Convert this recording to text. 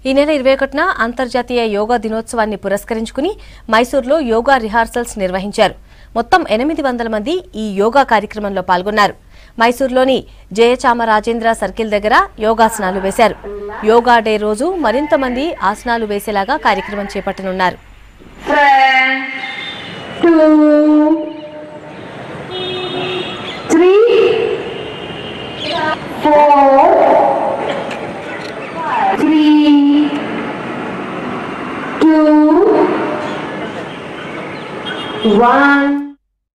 ఈ నెల ఇరవై ఒకటిన అంతర్జాతీయ యోగా దినోత్సవాన్ని పురస్కరించుకుని మైసూర్లో యోగా రిహార్సల్స్ నిర్వహించారు మొత్తం ఎనిమిది వందల మంది ఈ యోగా కార్యక్రమంలో పాల్గొన్నారు మైసూర్లోని జయచామరాజేంద్ర సర్కిల్ దగ్గర యోగాసనాలు వేశారు యోగా డే రోజు మరింత మంది ఆసనాలు వేసేలాగా కార్యక్రమం చేపట్టనున్నారు Friend. Two. Three. Four. Three. Two. One.